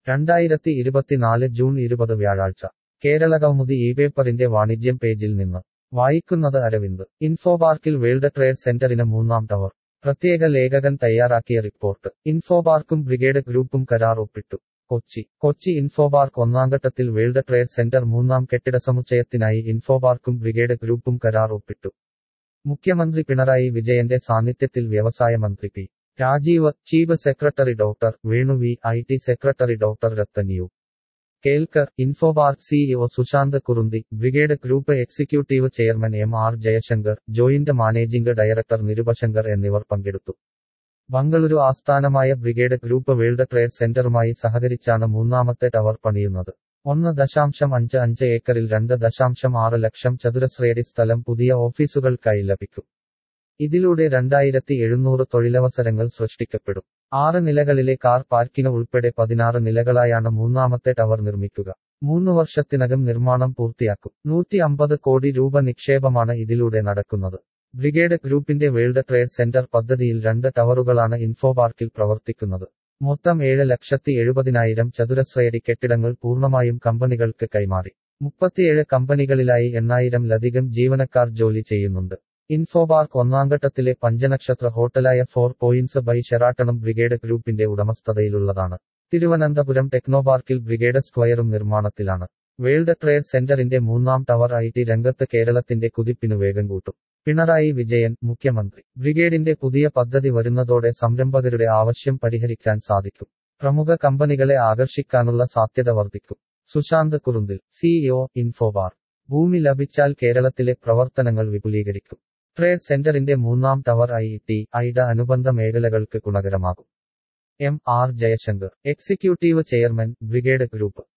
രണ്ടായിരത്തി ഇരുപത്തിനാല് ജൂൺ ഇരുപത് വ്യാഴാഴ്ച കേരള കൗമുദി ഈ പേപ്പറിന്റെ വാണിജ്യം പേജിൽ നിന്ന് വായിക്കുന്നത് അരവിന്ദ് ഇൻഫോപാർക്കിൽ വേൾഡ് ട്രേഡ് സെന്ററിന് മൂന്നാം ടവർ പ്രത്യേക ലേഖകൻ തയ്യാറാക്കിയ റിപ്പോർട്ട് ഇൻഫോപാർക്കും ബ്രിഗേഡ് ഗ്രൂപ്പും കരാർ ഒപ്പിട്ടു കൊച്ചി കൊച്ചി ഇൻഫോപാർക്ക് ഒന്നാംഘട്ടത്തിൽ വേൾഡ് ട്രേഡ് സെന്റർ മൂന്നാം കെട്ടിട സമുച്ചയത്തിനായി ഇൻഫോപാർക്കും ബ്രിഗേഡ് ഗ്രൂപ്പും കരാർ ഒപ്പിട്ടു മുഖ്യമന്ത്രി പിണറായി വിജയന്റെ സാന്നിധ്യത്തിൽ വ്യവസായ മന്ത്രി P Rajeev chief secretary doctor Venu V I T secretary doctor Rathan U Kelkar Infopark CEO Sushant Kurunthi Brigade Group executive chairman M R Jayashankar joint managing director Nirupashankar എന്നിവർ പങ്കെടുത്തു ബംഗളൂരു ആസ്ഥാനമായ ബ്രിഗേഡ് ഗ്രൂപ്പ് വേൾഡ് ട്രേഡ് സെന്ററുമായി സഹകരിച്ചാണ് മൂന്നാമത്തെ ടവർ പണിയുന്നത് ഒന്ന് ദശാംശം അഞ്ച് അഞ്ച് ഏക്കറിൽ രണ്ട് ദശാംശം ആറ് ലക്ഷം ചതുരശ്രയടി സ്ഥലം പുതിയ ഓഫീസുകൾക്കായി ലഭിക്കും ഇതിലൂടെ രണ്ടായിരത്തി എഴുന്നൂറ് തൊഴിലവസരങ്ങൾ സൃഷ്ടിക്കപ്പെടും ആറ് നിലകളിലെ കാർ പാർക്കിംഗ് ഉൾപ്പെടെ പതിനാറ് നിലകളായാണ് മൂന്നാമത്തെ ടവർ നിർമ്മിക്കുക മൂന്ന് വർഷത്തിനകം നിർമ്മാണം പൂർത്തിയാക്കും നൂറ്റി അമ്പത് കോടി രൂപ നിക്ഷേപമാണ് ഇതിലൂടെ നടക്കുന്നത് ബ്രിഗേഡ് ഗ്രൂപ്പിന്റെ വേൾഡ് ട്രേഡ് സെന്റർ പദ്ധതിയിൽ രണ്ട് ടവറുകളാണ് ഇൻഫോപാർക്കിൽ പ്രവർത്തിക്കുന്നത് മൊത്തം ഏഴ് ലക്ഷത്തി എഴുപതിനായിരം ചതുരശ്രയടി കെട്ടിടങ്ങൾ പൂർണ്ണമായും കമ്പനികൾക്ക് കൈമാറി മുപ്പത്തിയേഴ് കമ്പനികളിലായി എണ്ണായിരം ലധികം ജീവനക്കാർ ജോലി ചെയ്യുന്നുണ്ട് ഇൻഫോപാർക്ക് ഒന്നാംഘട്ടത്തിലെ പഞ്ചനക്ഷത്ര ഹോട്ടലായ ഫോർ പോയിന്റ്സ് ബൈ ഷെറാട്ടണും ബ്രിഗേഡ് ഗ്രൂപ്പിന്റെ ഉടമസ്ഥതയിലുള്ളതാണ് തിരുവനന്തപുരം ടെക്നോപാർക്കിൽ ബ്രിഗേഡ് സ്ക്വയറും നിർമ്മാണത്തിലാണ് വേൾഡ് ട്രേഡ് സെന്ററിന്റെ മൂന്നാം ടവർ ഐ ടി രംഗത്ത് കേരളത്തിന്റെ കുതിപ്പിനു വേഗം കൂട്ടും പിണറായി വിജയൻ മുഖ്യമന്ത്രി ബ്രിഗേഡിന്റെ പുതിയ പദ്ധതി വരുന്നതോടെ സംരംഭകരുടെ ആവശ്യം പരിഹരിക്കാൻ സാധിക്കും പ്രമുഖ കമ്പനികളെ ആകർഷിക്കാനുള്ള സാധ്യത വർദ്ധിക്കും സുശാന്ത് കുറുന്തിൽ സിഇഒ ഇൻഫോബാർ ഭൂമി ലഭിച്ചാൽ കേരളത്തിലെ പ്രവർത്തനങ്ങൾ വിപുലീകരിക്കും ട്രേഡ് സെന്ററിന്റെ മൂന്നാം ടവർ ഐ ടി ഐഡ അനുബന്ധ മേഖലകൾക്ക് ഗുണകരമാകും M R Jayashankar executive chairman Brigade group